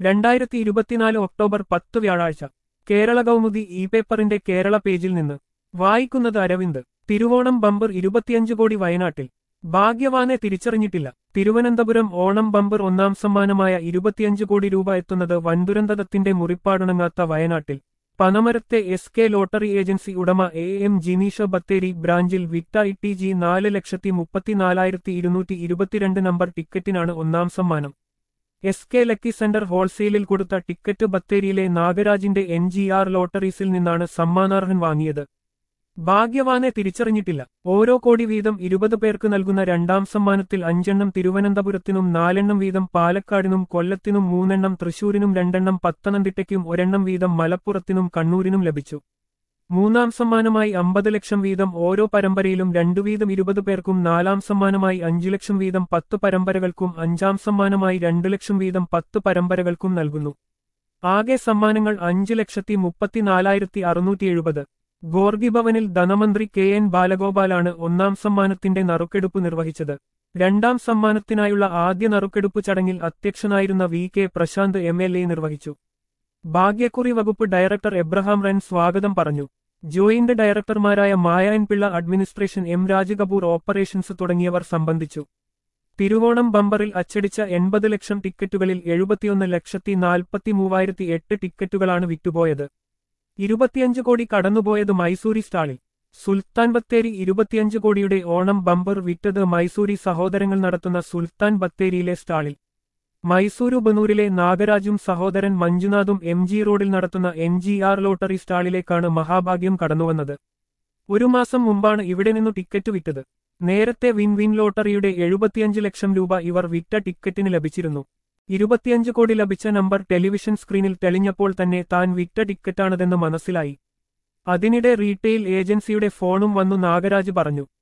രണ്ടായിരത്തി ഇരുപത്തിനാല് ഒക്ടോബർ പത്ത് വ്യാഴാഴ്ച കേരള കൗമുദി ഇ പേപ്പറിന്റെ കേരള പേജിൽ നിന്ന് വായിക്കുന്നത് അരവിന്ദ് തിരുവോണം ബമ്പർ ഇരുപത്തിയഞ്ച് കോടി വയനാട്ടിൽ ഭാഗ്യവാനെ തിരിച്ചറിഞ്ഞിട്ടില്ല തിരുവനന്തപുരം ഓണം ബമ്പർ ഒന്നാം സമ്മാനമായ ഇരുപത്തിയഞ്ച് കോടി രൂപ എത്തുന്നത് വൻദുരന്തത്തിന്റെ മുറിപ്പാടുണങ്ങാത്ത വയനാട്ടിൽ പനമരത്തെ എസ് കെ ലോട്ടറി ഏജൻസി ഉടമ എ എം ജിനീഷ ബത്തേരി ബ്രാഞ്ചിൽ വിറ്റ ഇ ടി ജി നാല് ലക്ഷത്തി മുപ്പത്തിനാലായിരത്തി ഇരുന്നൂറ്റി ഇരുപത്തിരണ്ട് നമ്പർ ടിക്കറ്റിനാണ് ഒന്നാം സമ്മാനം എസ് കെ ലക്കി സെന്റർ ഹോൾസെയിലിൽ കൊടുത്ത ടിക്കറ്റ് ബത്തേരിയിലെ നാഗരാജിന്റെ എൻ ജി ആർ ലോട്ടറീസിൽ നിന്നാണ് സമ്മാനാർഹൻ വാങ്ങിയത് ഭാഗ്യവാനെ തിരിച്ചറിഞ്ഞിട്ടില്ല ഓരോ കോടി വീതം ഇരുപത് പേർക്ക് നൽകുന്ന രണ്ടാം സമ്മാനത്തിൽ അഞ്ചെണ്ണം തിരുവനന്തപുരത്തിനും നാലെണ്ണം വീതം പാലക്കാടിനും കൊല്ലത്തിനും മൂന്നെണ്ണം തൃശൂരിനും രണ്ടെണ്ണം പത്തനംതിട്ടയ്ക്കും ഒരെണ്ണം വീതം മലപ്പുറത്തിനും കണ്ണൂരിനും ലഭിച്ചു മൂന്നാം സമ്മാനമായി അമ്പത് ലക്ഷം വീതം ഓരോ പരമ്പരയിലും രണ്ടു വീതം ഇരുപത് പേർക്കും നാലാം സമ്മാനമായി അഞ്ചു ലക്ഷം വീതം പത്ത് പരമ്പരകൾക്കും അഞ്ചാം സമ്മാനമായി രണ്ടു ലക്ഷം വീതം പത്ത് പരമ്പരകൾക്കും നൽകുന്നു ആകെ സമ്മാനങ്ങൾ അഞ്ച് ലക്ഷത്തി മുപ്പത്തിനാലായിരത്തി അറുന്നൂറ്റി എഴുപത് ഗോർഗി ഭവനിൽ ധനമന്ത്രി കെ എൻ ബാലഗോപാലാണ് ഒന്നാം സമ്മാനത്തിന്റെ നറുക്കെടുപ്പ് നിർവഹിച്ചത് രണ്ടാം സമ്മാനത്തിനായുള്ള ആദ്യ നറുക്കെടുപ്പ് ചടങ്ങിൽ അധ്യക്ഷനായിരുന്ന V K Prasanth M L A നിർവഹിച്ചു ഭാഗ്യക്കുറി വകുപ്പ് ഡയറക്ടർ എബ്രഹാം റൻ സ്വാഗതം പറഞ്ഞു ജോയിന്റ് ഡയറക്ടർമാരായ Mayan Pillai administration M Rajakapoor operations തുടങ്ങിയവർ സംബന്ധിച്ചു തിരുവോണം ബമ്പറിൽ അച്ചടിച്ച എൺപത് ലക്ഷം ടിക്കറ്റുകളിൽ എഴുപത്തിയൊന്ന് ലക്ഷത്തി നാൽപ്പത്തി മൂവായിരത്തി എട്ട് ടിക്കറ്റുകളാണ് വിറ്റുപോയത് ഇരുപത്തിയഞ്ച് കോടി കടന്നുപോയത് മൈസൂരി സ്റ്റാളിൽ സുൽത്താൻ ബത്തേരി ഇരുപത്തിയഞ്ച് കോടിയുടെ ഓണം ബമ്പർ വിറ്റത് മൈസൂരി സഹോദരങ്ങൾ നടത്തുന്ന സുൽത്താൻ ബത്തേരിയിലെ സ്റ്റാളിൽ മൈസൂരു ബനൂരിലെ നാഗരാജും സഹോദരൻ മഞ്ജുനാഥും എം ജി റോഡിൽ നടത്തുന്ന എൻ ജി ആർ ലോട്ടറി സ്റ്റാളിലേക്കാണ് മഹാഭാഗ്യം കടന്നുവന്നത് ഒരു മാസം മുമ്പാണ് ഇവിടെ നിന്നു ടിക്കറ്റ് വിറ്റത് നേരത്തെ വിൻ വിൻ ലോട്ടറിയുടെ എഴുപത്തിയഞ്ച് ലക്ഷം രൂപ ഇവർ വിറ്റ ടിക്കറ്റിന് ലഭിച്ചിരുന്നു ഇരുപത്തിയഞ്ച് കോടി ലഭിച്ച നമ്പർ ടെലിവിഷൻ സ്ക്രീനിൽ തെളിഞ്ഞപ്പോൾ തന്നെ താൻ വിറ്റ ടിക്കറ്റാണതെന്ന് മനസ്സിലായി അതിനിടെ റീറ്റെയിൽ ഏജൻസിയുടെ ഫോണും വന്നു നാഗരാജ് പറഞ്ഞു